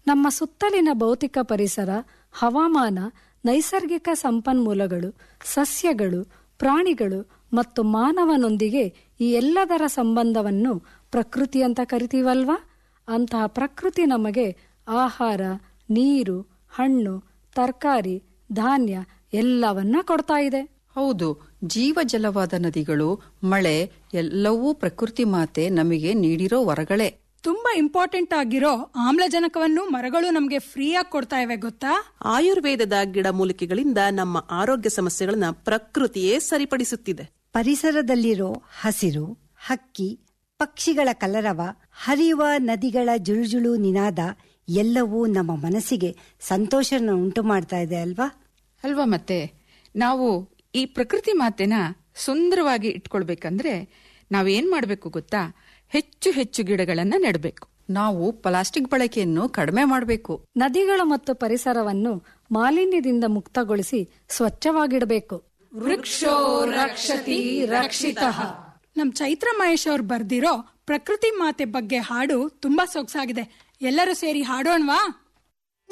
ನಮ್ಮ ಸುತ್ತಲಿನ ಭೌತಿಕ ಪರಿಸರ ಹವಾಮಾನ ನೈಸರ್ಗಿಕ ಸಂಪನ್ಮೂಲಗಳು ಸಸ್ಯಗಳು ಪ್ರಾಣಿಗಳು ಮತ್ತು ಮಾನವನೊಂದಿಗೆ ಈ ಎಲ್ಲದರ ಸಂಬಂಧವನ್ನು ಪ್ರಕೃತಿ ಅಂತ ಕರಿತೀವಲ್ವಾ ಅಂತಹ ಪ್ರಕೃತಿ ನಮಗೆ ಆಹಾರ ನೀರು ಹಣ್ಣು ತರಕಾರಿ ಧಾನ್ಯ ಎಲ್ಲವನ್ನ ಕೊಡ್ತಾ ಇದೆ ಹೌದು ಜೀವಜಲವಾದ ನದಿಗಳು ಮಳೆ ಎಲ್ಲವೂ ಪ್ರಕೃತಿ ಮಾತೆ ನಮಗೆ ನೀಡಿರೋ ವರಗಳೇ ತುಂಬಾ ಇಂಪಾರ್ಟೆಂಟ್ ಆಗಿರೋ ಆಮ್ಲಜನಕವನ್ನು ಮರಗಳು ನಮ್ಗೆ ಫ್ರೀಯಾಗಿ ಕೊಡ್ತಾ ಇವೆ ಗೊತ್ತಾ ಆಯುರ್ವೇದದ ಗಿಡಮೂಲಿಕೆಗಳಿಂದ ನಮ್ಮ ಆರೋಗ್ಯ ಸಮಸ್ಯೆಗಳನ್ನ ಪ್ರಕೃತಿಯೇ ಸರಿಪಡಿಸುತ್ತಿದೆ ಪರಿಸರದಲ್ಲಿರೋ ಹಸಿರು ಹಕ್ಕಿ ಪಕ್ಷಿಗಳ ಕಲರವ ಹರಿಯುವ ನದಿಗಳ ಜುಳುಜುಳು ನಿನಾದ ಎಲ್ಲವೂ ನಮ್ಮ ಮನಸ್ಸಿಗೆ ಸಂತೋಷನ ಉಂಟು ಮಾಡ್ತಾ ಇದೆ ಅಲ್ವಾ ಅಲ್ವಾ ಮತ್ತೆ ನಾವು ಈ ಪ್ರಕೃತಿ ಮಾತೆನ ಸುಂದರವಾಗಿ ಇಟ್ಕೊಳ್ಬೇಕಂದ್ರೆ ನಾವೇನ್ ಮಾಡ್ಬೇಕು ಗೊತ್ತಾ ಹೆಚ್ಚು ಹೆಚ್ಚು ಗಿಡಗಳನ್ನ ನೆಡಬೇಕು ನಾವು ಪ್ಲಾಸ್ಟಿಕ್ ಬಳಕೆಯನ್ನು ಕಡಿಮೆ ಮಾಡಬೇಕು ನದಿಗಳು ಮತ್ತು ಪರಿಸರವನ್ನು ಮಾಲಿನ್ಯದಿಂದ ಮುಕ್ತಗೊಳಿಸಿ ಸ್ವಚ್ಛವಾಗಿಡಬೇಕು ವೃಕ್ಷೋ ರಕ್ಷತಿ ರಕ್ಷಿತ ನಮ್ ಚೈತ್ರ ಮಹೇಶ್ ಅವ್ರು ಬರ್ದಿರೋ ಪ್ರಕೃತಿ ಮಾತೆ ಬಗ್ಗೆ ಹಾಡು ತುಂಬಾ ಸೊಗಸಾಗಿದೆ ಎಲ್ಲರೂ ಸೇರಿ ಹಾಡೋಣವಾ